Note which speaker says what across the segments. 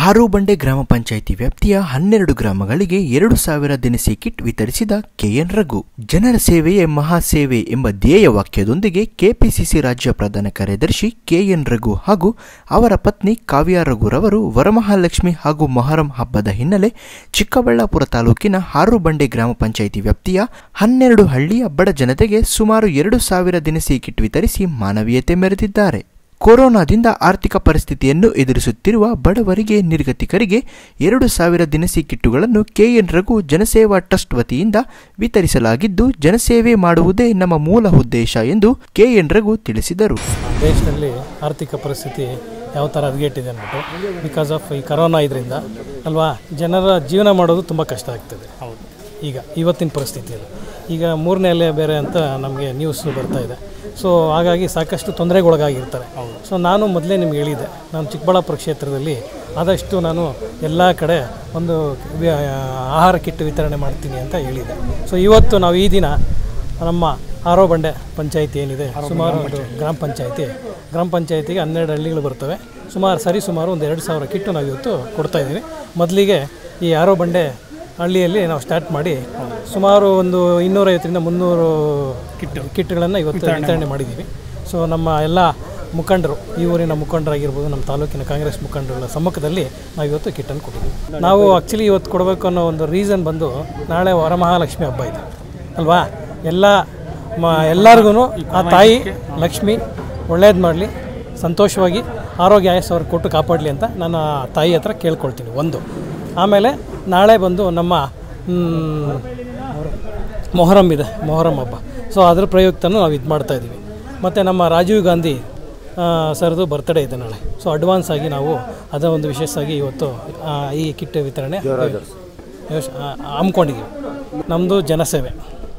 Speaker 1: ಹಾರೋಬಂಡೆ ಗ್ರಾಮ ಪಂಚಾಯಿತಿ ವ್ಯಾಪ್ತಿಯ ಹನ್ನೆರಡು ಗ್ರಾಮಗಳಿಗೆ ಎರಡು ಸಾವಿರ ದಿನಸಿ ಕಿಟ್ ವಿತರಿಸಿದ ಕೆಎನ್ ರಘು ಜನರ ಸೇವೆಯೇ ಮಹಾಸೇವೆ ಎಂಬ ಧ್ಯೇಯ ವಾಕ್ಯದೊಂದಿಗೆ ಕೆಪಿಸಿಸಿ ರಾಜ್ಯ ಪ್ರಧಾನ ಕಾರ್ಯದರ್ಶಿ ಕೆಎನ್ ರಘು ಹಾಗೂ ಅವರ ಪತ್ನಿ ಕಾವ್ಯ ರಘುರವರು ವರಮಹಾಲಕ್ಷ್ಮಿ ಹಾಗೂ ಮೊಹರಂ ಹಬ್ಬದ ಹಿನ್ನೆಲೆ ಚಿಕ್ಕಬಳ್ಳಾಪುರ ತಾಲೂಕಿನ ಹಾರೋಬಂಡೆ ಗ್ರಾಮ ಪಂಚಾಯಿತಿ ವ್ಯಾಪ್ತಿಯ ಹನ್ನೆರಡು ಹಳ್ಳಿಯ ಬಡ ಜನತೆಗೆ ಸುಮಾರು ಎರಡು ಸಾವಿರ ದಿನಸಿ ಕಿಟ್ ವಿತರಿಸಿ ಮಾನವೀಯತೆ ಮೆರೆದಿದ್ದಾರೆ ಕೊರೋನಾದಿಂದ ಆರ್ಥಿಕ ಪರಿಸ್ಥಿತಿಯನ್ನು ಎದುರಿಸುತ್ತಿರುವ ಬಡವರಿಗೆ ನಿರ್ಗತಿಕರಿಗೆ ಎರಡು ಸಾವಿರ ದಿನಸಿ ಕಿಟ್ಟುಗಳನ್ನು ಕೆಎನ್ ರಘು ಜನಸೇವಾ ಟ್ರಸ್ಟ್ ವತಿಯಿಂದ ವಿತರಿಸಲಾಗಿದ್ದು ಜನಸೇವೆ ಮಾಡುವುದೇ ನಮ್ಮ ಮೂಲ ಉದ್ದೇಶ ಎಂದು ಕೆಎನ್ ರಘು ತಿಳಿಸಿದರು
Speaker 2: ದೇಶದಲ್ಲಿ ಆರ್ಥಿಕ ಪರಿಸ್ಥಿತಿ ಯಾವ ಥರ ಹದಗೆಟ್ಟಿದೆ ಅಂದ್ಬಿಟ್ಟು ಬಿಕಾಸ್ ಆಫ್ ಈ ಕರೋನಾ ಇದರಿಂದ ಅಲ್ವಾ ಜನರ ಜೀವನ ಮಾಡೋದು ತುಂಬ ಕಷ್ಟ ಆಗ್ತದೆ ಹೌದು ಈಗ ಇವತ್ತಿನ ಪರಿಸ್ಥಿತಿಯಲ್ಲಿ ಈಗ ಮೂರನೇ ಅಲೆ ಬೇರೆ ಅಂತ ನಮಗೆ ನ್ಯೂಸ್ ಬರ್ತಾ ಇದೆ ಸೊ ಹಾಗಾಗಿ ಸಾಕಷ್ಟು ತೊಂದರೆಗೊಳಗಾಗಿರ್ತಾರೆ ಸೊ ನಾನು ಮೊದಲೇ ನಿಮ್ಗೆ ಹೇಳಿದೆ ನಾನು ಚಿಕ್ಕಬಳ್ಳಾಪುರ ಕ್ಷೇತ್ರದಲ್ಲಿ ಆದಷ್ಟು ನಾನು ಎಲ್ಲ ಕಡೆ ಒಂದು ವಿ- ಆಹಾರ ಕಿಟ್ ವಿತರಣೆ ಮಾಡ್ತೀನಿ ಅಂತ ಹೇಳಿದೆ ಸೊ ಇವತ್ತು ನಾವು ಈ ದಿನ ನಮ್ಮ ಆರೋಬಂಡೆ ಪಂಚಾಯಿತಿ ಏನಿದೆ ಸುಮಾರು ಒಂದು ಗ್ರಾಮ ಪಂಚಾಯಿತಿ ಗ್ರಾಮ ಪಂಚಾಯಿತಿಗೆ ಹನ್ನೆರಡು ಹಳ್ಳಿಗಳು ಬರ್ತವೆ ಸುಮಾರು ಸರಿ ಸುಮಾರು ಒಂದು ಎರಡು ಸಾವಿರ ಕಿಟ್ಟು ನಾವು ಇವತ್ತು ಕೊಡ್ತಾ ಇದ್ದೀವಿ ಮೊದಲಿಗೆ ಈ ಆರೋಬಂಡೆ ಹಳ್ಳಿಯಲ್ಲಿ ನಾವು ಸ್ಟಾರ್ಟ್ ಮಾಡಿ ಸುಮಾರು ಒಂದು ಇನ್ನೂರೈವತ್ತರಿಂದ ಮುನ್ನೂರು ಕಿಟ್ ಕಿಟ್ಗಳನ್ನು ಇವತ್ತು ವಿತರಣೆ ಮಾಡಿದ್ದೀವಿ ಸೊ ನಮ್ಮ ಎಲ್ಲ ಮುಖಂಡರು ಈ ಊರಿನ ಮುಖಂಡರಾಗಿರ್ಬೋದು ನಮ್ಮ ತಾಲೂಕಿನ ಕಾಂಗ್ರೆಸ್ ಮುಖಂಡರುಗಳ ಸಮ್ಮುಖದಲ್ಲಿ ನಾವು ಇವತ್ತು ಕಿಟ್ಟನ್ನು ಕೊಟ್ಟಿದ್ದೀವಿ ನಾವು ಆ್ಯಕ್ಚುಲಿ ಇವತ್ತು ಕೊಡಬೇಕು ಅನ್ನೋ ಒಂದು ರೀಸನ್ ಬಂದು ನಾಳೆ ವರಮಹಾಲಕ್ಷ್ಮಿ ಹಬ್ಬ ಇದೆ ಅಲ್ವಾ ಎಲ್ಲ ಮ ಎಲ್ಲರಿಗೂ ಆ ತಾಯಿ ಲಕ್ಷ್ಮಿ ಒಳ್ಳೇದು ಮಾಡಲಿ ಸಂತೋಷವಾಗಿ ಆರೋಗ್ಯ ಆಯಸ್ಸು ಅವ್ರಿಗೆ ಕೊಟ್ಟು ಕಾಪಾಡಲಿ ಅಂತ ನಾನು ಆ ತಾಯಿ ಹತ್ರ ಕೇಳ್ಕೊಳ್ತೀನಿ ಒಂದು ಆಮೇಲೆ ನಾಳೆ ಬಂದು ನಮ್ಮ ಮ್, ಮೊಹರಂ ಇದೆ ಮೊಹರಂ ಹಬ್ಬ ಸೊ ಅದ್ರ ಪ್ರಯುಕ್ತನೂ ನಾವು ಇದು ಮಾಡ್ತಾ ಇದ್ದೀವಿ ಮತ್ತು ನಮ್ಮ ರಾಜೀವ್ ಗಾಂಧಿ ಆ, ಸರ್ದು ಬರ್ತ್ಡೇ ಇದೆ ನಾಳೆ ಸೊ ಅಡ್ವಾನ್ಸ್ ಆಗಿ ನಾವು ಅದರ ಒಂದು ವಿಶೇಷವಾಗಿ ಇವತ್ತು ಆ, ಈ ಕಿಟ್ ವಿತರಣೆ ಯೋಚ್- ಆ, ಹಮ್ಮಿಕೊಂಡಿದ್ದೀವಿ ನಮ್ಮದು ಜನಸೇವೆ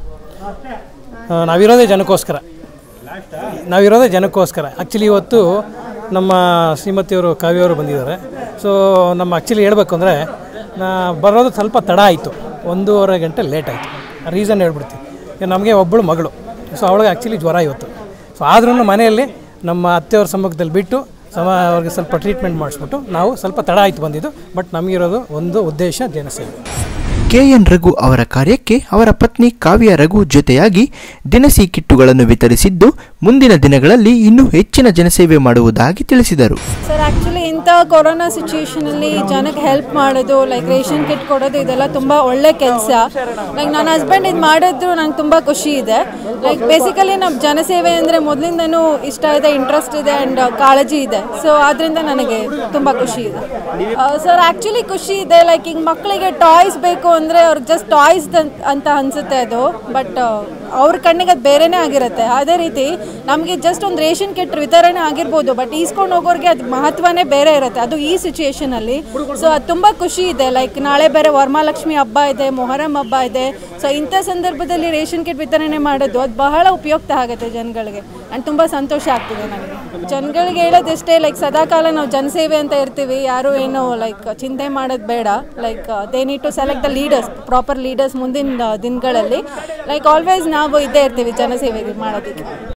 Speaker 2: ಆ, ನಾವಿರೋದೇ ಜನಕ್ಕೋಸ್ಕರ ನಾವಿರೋದೇ ಜನಕ್ಕೋಸ್ಕರ ಆ್ಯಕ್ಚುಲಿ ಇವತ್ತು ನಮ್ಮ ಶ್ರೀಮತಿಯವರು ಕಾವ್ಯವರು ಬಂದಿದ್ದಾರೆ ಸೊ ನಮ್ಮ ಆ್ಯಕ್ಚುಲಿ ಹೇಳ್ಬೇಕು ಅಂದರೆ ನಾ ಬರೋದು ಸ್ವಲ್ಪ ತಡ ಆಯಿತು ಒಂದೂವರೆ ಗಂಟೆ ಲೇಟ್ ಆಯಿತು ರೀಸನ್ ಹೇಳ್ಬಿಡ್ತೀನಿ ಈಗ ನಮಗೆ ಒಬ್ಬಳು ಮಗಳು ಸೊ ಅವಳಿಗೆ ಆ್ಯಕ್ಚುಲಿ ಜ್ವರ ಇವತ್ತು ಸೊ ಆದ್ರೂ ಮನೆಯಲ್ಲಿ ನಮ್ಮ ಅತ್ತೆಯವ್ರ ಸಮ್ಮುಖದಲ್ಲಿ ಬಿಟ್ಟು ಸಮ ಅವ್ರಿಗೆ ಸ್ವಲ್ಪ ಟ್ರೀಟ್ಮೆಂಟ್ ಮಾಡಿಸ್ಬಿಟ್ಟು ನಾವು ಸ್ವಲ್ಪ ತಡ ಆಯಿತು ಬಂದಿದ್ದು ಬಟ್ ನಮಗಿರೋದು ಒಂದು ಉದ್ದೇಶ ಜನಸೇವೆ
Speaker 1: ಕೆಎನ್ ರಘು ಅವರ ಕಾರ್ಯಕ್ಕೆ ಅವರ ಪತ್ನಿ ಕಾವ್ಯ ರಘು ಜೊತೆಯಾಗಿ ದಿನಸಿ ಕಿಟ್ಟುಗಳನ್ನು ವಿತರಿಸಿದ್ದು ಮುಂದಿನ ದಿನಗಳಲ್ಲಿ ಇನ್ನೂ ಹೆಚ್ಚಿನ ಜನಸೇವೆ ಮಾಡುವುದಾಗಿ ತಿಳಿಸಿದರು
Speaker 3: ಸರ್ ಆ್ಯಕ್ಚುಲಿ ಇಂಥ ಕೊರೋನಾ ಸಿಚುವೇಶನಲ್ಲಿ ಜನಕ್ಕೆ ಹೆಲ್ಪ್ ಮಾಡೋದು ಲೈಕ್ ರೇಷನ್ ಕಿಟ್ ಕೊಡೋದು ಇದೆಲ್ಲ ತುಂಬ ಒಳ್ಳೆ ಕೆಲಸ ಲೈಕ್ ನನ್ನ ಹಸ್ಬೆಂಡ್ ಇದು ಮಾಡಿದ್ರು ನಂಗೆ ತುಂಬ ಖುಷಿ ಇದೆ ಲೈಕ್ ಬೇಸಿಕಲಿ ನಮ್ಮ ಜನಸೇವೆ ಅಂದರೆ ಮೊದಲಿಂದನೂ ಇಷ್ಟ ಇದೆ ಇಂಟ್ರೆಸ್ಟ್ ಇದೆ ಆ್ಯಂಡ್ ಕಾಳಜಿ ಇದೆ ಸೊ ಆದ್ದರಿಂದ ನನಗೆ ತುಂಬ ಖುಷಿ ಇದೆ ಸರ್ ಆ್ಯಕ್ಚುಲಿ ಖುಷಿ ಇದೆ ಲೈಕ್ ಈಗ ಮಕ್ಕಳಿಗೆ ಟಾಯ್ಸ್ ಬೇಕು ಅಂದರೆ ಅವ್ರಿಗೆ ಜಸ್ಟ್ ಟಾಯ್ಸ್ ಅಂತ ಅನಿಸುತ್ತೆ ಅದು ಬಟ್ ಅವ್ರ ಕಣ್ಣಿಗೆ ಅದು ಬೇರೆನೇ ಆಗಿರುತ್ತೆ ಅದೇ ರೀತಿ ನಮಗೆ ಜಸ್ಟ್ ಒಂದು ರೇಷನ್ ಕಿಟ್ ವಿತರಣೆ ಆಗಿರ್ಬೋದು ಬಟ್ ಈಸ್ಕೊಂಡು ಹೋಗೋರಿಗೆ ಅದು ಮಹತ್ವನೇ ಬೇರೆ ಇರುತ್ತೆ ಅದು ಈ ಸಿಚುಯೇಷನಲ್ಲಿ ಸೊ ಅದು ತುಂಬ ಖುಷಿ ಇದೆ ಲೈಕ್ ನಾಳೆ ಬೇರೆ ವರಮಹಾಲಕ್ಷ್ಮಿ ಹಬ್ಬ ಇದೆ ಮೊಹರಂ ಹಬ್ಬ ಇದೆ ಸೊ ಇಂಥ ಸಂದರ್ಭದಲ್ಲಿ ರೇಷನ್ ಕಿಟ್ ವಿತರಣೆ ಮಾಡೋದು ಅದು ಬಹಳ ಉಪಯುಕ್ತ ಆಗುತ್ತೆ ಜನಗಳಿಗೆ ಆ್ಯಂಡ್ ತುಂಬ ಸಂತೋಷ ಆಗ್ತಿದೆ ನನಗೆ ಜನಗಳಿಗೆ ಹೇಳೋದಿಷ್ಟೇ ಲೈಕ್ ಸದಾಕಾಲ ನಾವು ಜನಸೇವೆ ಅಂತ ಇರ್ತೀವಿ ಯಾರು ಏನು ಲೈಕ್ ಚಿಂತೆ ಮಾಡೋದು ಬೇಡ like they need to select the leaders proper leaders ಮುಂದಿನ ದಿನಗಳಲ್ಲಿ ಲೈಕ್ ಆಲ್ವೇಸ್ ನಾವು ಇದ್ದೇ ಇರ್ತೀವಿ ಜನಸೇವೆ ಮಾಡೋದಕ್ಕೆ